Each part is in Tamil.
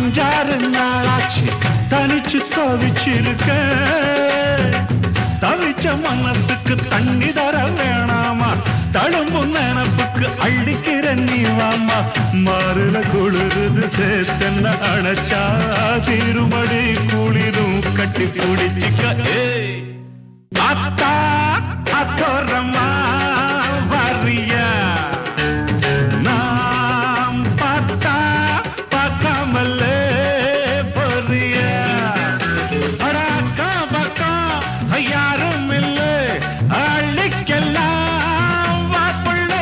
அஞ்சாறு நாளாச்சு தனிச்சு தவிச்சிருக்க தவிச்ச மனசுக்கு தண்ணி தர வேணாமா தழும்பு நினப்புக்கு அள்ளிக்கிற நீ வாமா மாறுல குளிருது சேத்தன்ன அணைச்சா திருமடி குளிரும் கட்டி பிடிச்சிக்க ஏய் அத்தா அத்தோரமா வரியா நாம் பார்த்தா பார்க்காமலே பொறியா அடாக்கா பக்கா யாரும் இல்லை அள்ளிக்கெல்லாம் வாப்புள்ளே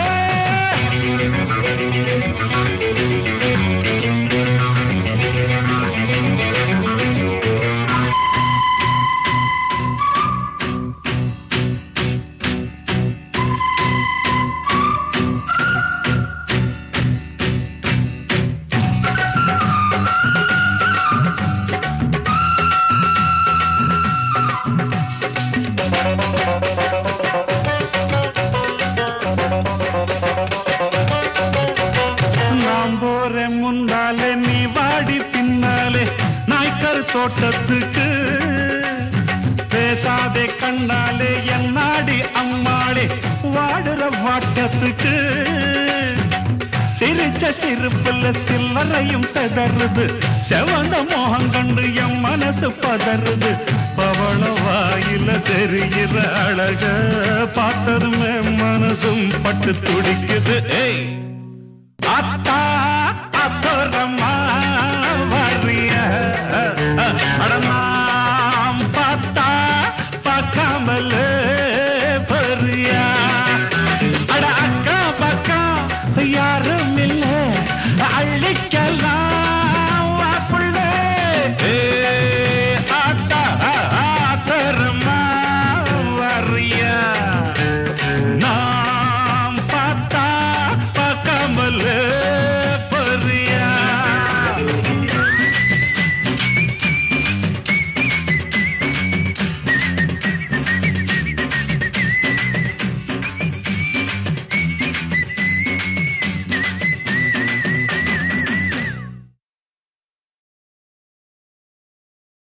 நாம் போறேன் முன்னாலே நீ வாடி பின்னாலே நாய்க்கர் தோட்டத்துக்கு பேசாதே கண்ணாலே என்னாடி அம்மாளே வாடுற வாட்டத்துக்கு சிரிச்ச சிரிப்புல சில்லறையும் செதறுது செவந்த மோகம் கண்டு என் மனசு பதறுது பவள வாயில தெரிகிற அழக பார்த்ததுமே மனசும் பட்டு துடிக்குது ஏய் அத்தா அத்தோரமா வரிய அடமாம் பார்த்தா பார்க்காமலே பரியா அட அக்கா பக்கா யாரும் இல்லை அள்ளிக்கலாம்